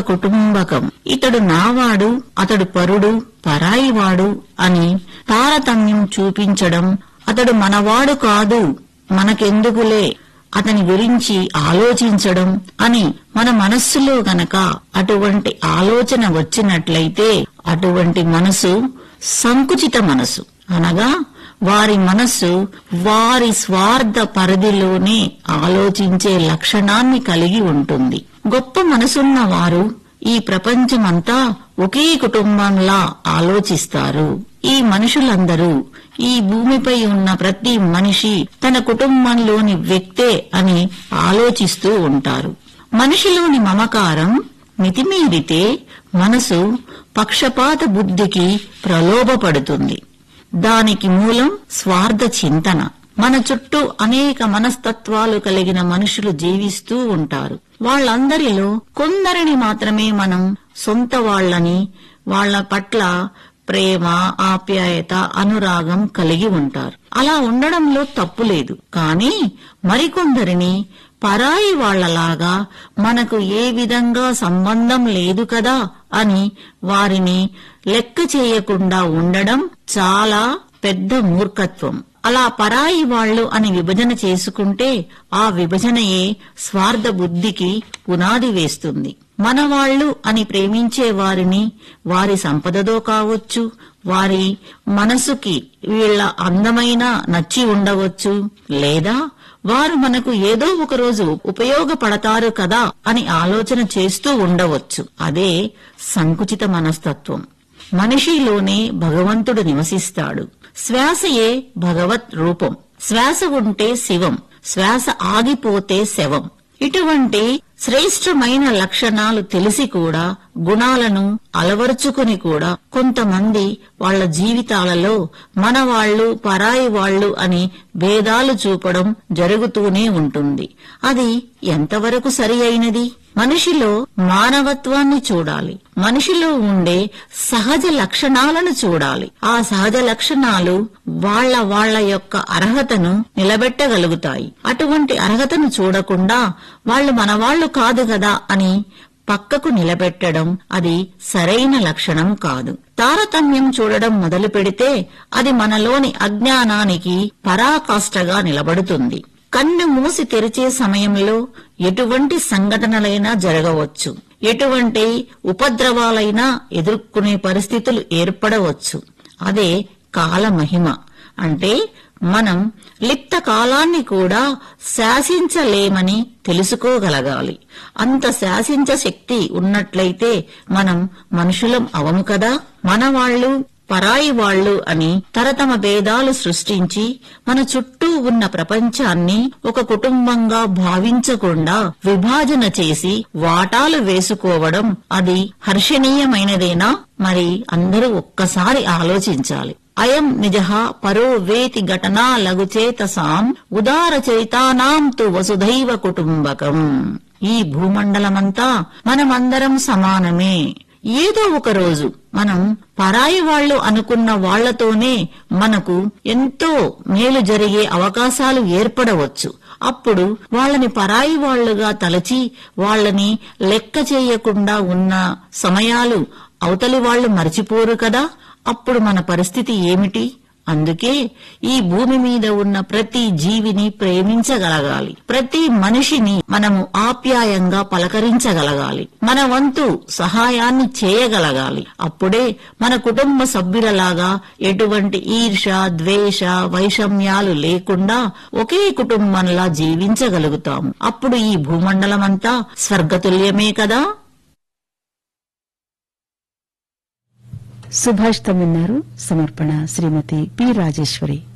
కుటుంబకం ఇతడు నావాడు అతడు పరుడు పరాయివాడు అని తారతమ్యం చూపించడం అతడు మనవాడు కాదు మనకెందుకులే అతని గురించి ఆలోచించడం అని మన మనస్సులో గనక అటువంటి ఆలోచన వచ్చినట్లయితే అటువంటి మనసు సంకుచిత మనసు అనగా వారి మనస్సు వారి స్వార్థ పరిధిలోనే ఆలోచించే లక్షణాన్ని కలిగి ఉంటుంది గొప్ప మనసున్న వారు ఈ ప్రపంచమంతా ఒకే కుటుంబంలా ఆలోచిస్తారు ఈ మనుషులందరూ ఈ భూమిపై ఉన్న ప్రతి మనిషి తన కుటుంబంలోని వ్యక్తే అని ఆలోచిస్తూ ఉంటారు మనిషిలోని మమకారం మితిమీరితే మనసు పక్షపాత బుద్ధికి ప్రలోభపడుతుంది దానికి మూలం స్వార్థ చింతన మన చుట్టూ అనేక మనస్తత్వాలు కలిగిన మనుషులు జీవిస్తూ ఉంటారు వాళ్ళందరిలో కొందరిని మాత్రమే మనం సొంత వాళ్ళని వాళ్ళ పట్ల ప్రేమ ఆప్యాయత అనురాగం కలిగి ఉంటారు అలా ఉండడంలో తప్పు లేదు కానీ మరికొందరిని పరాయి వాళ్లలాగా మనకు ఏ విధంగా సంబంధం లేదు కదా అని వారిని లెక్క చేయకుండా ఉండడం చాలా పెద్ద మూర్ఖత్వం అలా పరాయి వాళ్ళు అని విభజన చేసుకుంటే ఆ విభజనయే స్వార్థ బుద్ధికి పునాది వేస్తుంది మనవాళ్లు అని ప్రేమించే వారిని వారి సంపదతో కావచ్చు వారి మనసుకి వీళ్ళ అందమైన నచ్చి ఉండవచ్చు లేదా వారు మనకు ఏదో ఒక రోజు ఉపయోగపడతారు కదా అని ఆలోచన చేస్తూ ఉండవచ్చు అదే సంకుచిత మనస్తత్వం మనిషిలోనే భగవంతుడు నివసిస్తాడు శ్వాసయే భగవత్ రూపం శ్వాస ఉంటే శివం శ్వాస ఆగిపోతే శవం ఇటువంటి శ్రేష్టమైన లక్షణాలు తెలిసి కూడా గుణాలను అలవరుచుకుని కూడా కొంతమంది వాళ్ళ జీవితాలలో మన వాళ్ళు పరాయి వాళ్ళు అని భేదాలు చూపడం జరుగుతూనే ఉంటుంది అది ఎంతవరకు సరి అయినది మనిషిలో మానవత్వాన్ని చూడాలి మనిషిలో ఉండే సహజ లక్షణాలను చూడాలి ఆ సహజ లక్షణాలు వాళ్ళ వాళ్ళ యొక్క అర్హతను నిలబెట్టగలుగుతాయి అటువంటి అర్హతను చూడకుండా వాళ్ళు మనవాళ్లు కాదు కదా అని పక్కకు నిలబెట్టడం అది సరైన లక్షణం కాదు తారతమ్యం చూడడం మొదలు పెడితే అది మనలోని అజ్ఞానానికి పరాకాష్ఠగా నిలబడుతుంది కన్ను మూసి తెరిచే సమయంలో ఎటువంటి సంఘటనలైనా జరగవచ్చు ఎటువంటి ఉపద్రవాలైనా ఎదుర్కొనే పరిస్థితులు ఏర్పడవచ్చు అదే కాలమహిమ అంటే మనం లిప్త కాలాన్ని కూడా శాసించలేమని తెలుసుకోగలగాలి అంత శాసించ శక్తి ఉన్నట్లయితే మనం మనుషులం అవము కదా మన వాళ్ళు పరాయి వాళ్ళు అని తరతమ భేదాలు సృష్టించి మన చుట్టూ ఉన్న ప్రపంచాన్ని ఒక కుటుంబంగా భావించకుండా విభాజన చేసి వాటాలు వేసుకోవడం అది హర్షణీయమైనదేనా మరి అందరూ ఒక్కసారి ఆలోచించాలి అయం నిజ పరో వేతి ఘటనా లఘుచేతసాం ఉదార చరితానాం తు వసుధైవ కుటుంబకం ఈ భూమండలమంతా మనమందరం సమానమే ఏదో ఒక రోజు మనం పరాయి వాళ్ళు అనుకున్న వాళ్లతోనే మనకు ఎంతో మేలు జరిగే అవకాశాలు ఏర్పడవచ్చు అప్పుడు వాళ్ళని పరాయి వాళ్లుగా తలచి వాళ్ళని లెక్క చేయకుండా ఉన్న సమయాలు అవతలి వాళ్ళు మర్చిపోరు కదా అప్పుడు మన పరిస్థితి ఏమిటి అందుకే ఈ భూమి మీద ఉన్న ప్రతి జీవిని ప్రేమించగలగాలి ప్రతి మనిషిని మనము ఆప్యాయంగా పలకరించగలగాలి మన వంతు సహాయాన్ని చేయగలగాలి అప్పుడే మన కుటుంబ సభ్యులలాగా ఎటువంటి ఈర్ష ద్వేష వైషమ్యాలు లేకుండా ఒకే కుటుంబంలా జీవించగలుగుతాము అప్పుడు ఈ భూమండలమంతా స్వర్గతుల్యమే కదా సుభాషితం విన్నారు సమర్పణ శ్రీమతి పి రాజేశ్వరి